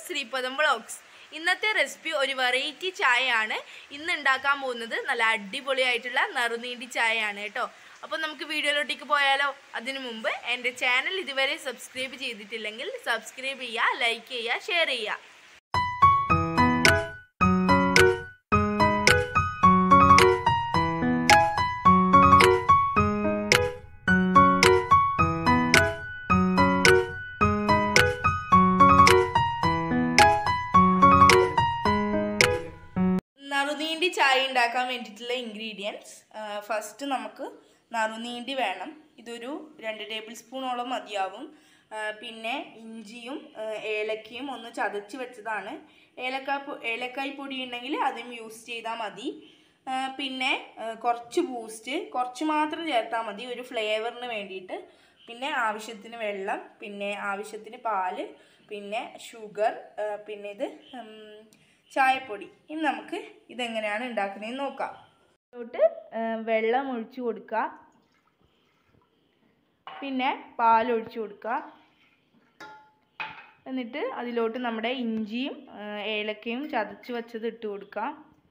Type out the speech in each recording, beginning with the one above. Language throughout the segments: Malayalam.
ശ്രീപദം വ്ളോഗ്സ് ഇന്നത്തെ റെസിപ്പി ഒരു വെറൈറ്റി ചായയാണ് ഇന്ന് ഉണ്ടാക്കാൻ പോകുന്നത് നല്ല അടിപൊളിയായിട്ടുള്ള നറുനീണ്ടി ചായയാണ് കേട്ടോ അപ്പോൾ നമുക്ക് വീഡിയോയിലോട്ടേക്ക് പോയാലോ അതിനു മുമ്പ് എൻ്റെ ചാനൽ ഇതുവരെ സബ്സ്ക്രൈബ് ചെയ്തിട്ടില്ലെങ്കിൽ സബ്സ്ക്രൈബ് ചെയ്യുക ലൈക്ക് ചെയ്യുക ഷെയർ ചെയ്യുക നറുനീണ്ടി ചായ ഉണ്ടാക്കാൻ വേണ്ടിയിട്ടുള്ള ഇൻഗ്രീഡിയൻസ് ഫസ്റ്റ് നമുക്ക് നറുനീണ്ടി വേണം ഇതൊരു രണ്ട് ടേബിൾ സ്പൂണോളം മതിയാവും ആ, പിന്നെ ഇഞ്ചിയും ആ, ഏലക്കയും ഒന്ന് ചതച്ച് വെച്ചതാണ് ഏലക്ക ഏലക്കായ് പൊടി ഉണ്ടെങ്കിൽ അതും യൂസ് ചെയ്താൽ മതി ആ, പിന്നെ ആ, കുറച്ച് ബൂസ്റ്റ് കുറച്ച് മാത്രം ചേർത്താൽ മതി ഒരു ഫ്ലേവറിന് വേണ്ടിയിട്ട് പിന്നെ ആവശ്യത്തിന് വെള്ളം പിന്നെ ആവശ്യത്തിന് പാല് പിന്നെ ഷുഗർ ആ, പിന്നെ ഇത് ഉം, ചായപ്പൊടി ഇനി നമുക്ക് ഇതെങ്ങനെയാണ് ഉണ്ടാക്കുന്നതെന്ന് നോക്കാം ഇതിലോട്ട് വെള്ളം ഒഴിച്ചു കൊടുക്കുക പിന്നെ പാലൊഴിച്ചു കൊടുക്കുക എന്നിട്ട് അതിലോട്ട് നമ്മുടെ ഇഞ്ചിയും ആ, ഏലക്കയും ചതച്ച് വെച്ചത് ഇട്ട് കൊടുക്കുക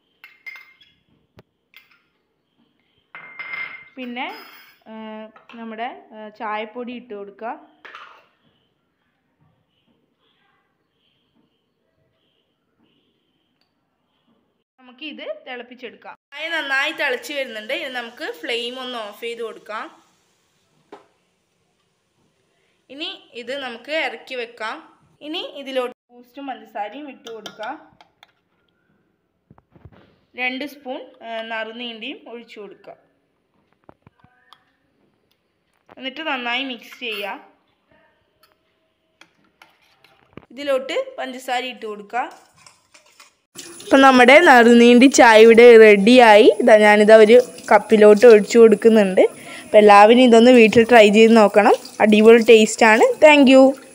പിന്നെ ആ, നമ്മുടെ ആ, ചായപ്പൊടി ഇട്ട് കൊടുക്കുക നമുക്ക് ഇത് തിളപ്പിച്ചെടുക്കാം ചായ നന്നായി തിളച്ച് വരുന്നുണ്ട് ഇത് നമുക്ക് ഫ്ലെയിം ഒന്ന് ഓഫ് ചെയ്ത് കൊടുക്കാം ഇനി ഇത് നമുക്ക് ഇറക്കി വെക്കാം ഇനി ഇതിലോട്ട് ബൂസ്റ്റും പഞ്ചസാരയും ഇട്ട് കൊടുക്കാം രണ്ട് സ്പൂൺ ആ, നറുനീണ്ടിയും ഒഴിച്ചു കൊടുക്കുക എന്നിട്ട് നന്നായി മിക്സ് ചെയ്യുക ഇതിലോട്ട് പഞ്ചസാര ഇട്ട് കൊടുക്കുക ഇപ്പം നമ്മുടെ നറുനീണ്ടി ചായ ഇവിടെ റെഡിയായി ഇതാ ഞാനിതാ ഒരു കപ്പിലോട്ട് ഒഴിച്ചു കൊടുക്കുന്നുണ്ട് അപ്പോൾ എല്ലാവരും ഇതൊന്ന് വീട്ടിൽ ട്രൈ ചെയ്ത് നോക്കണം അടിപൊളി ടേസ്റ്റാണ് താങ്ക്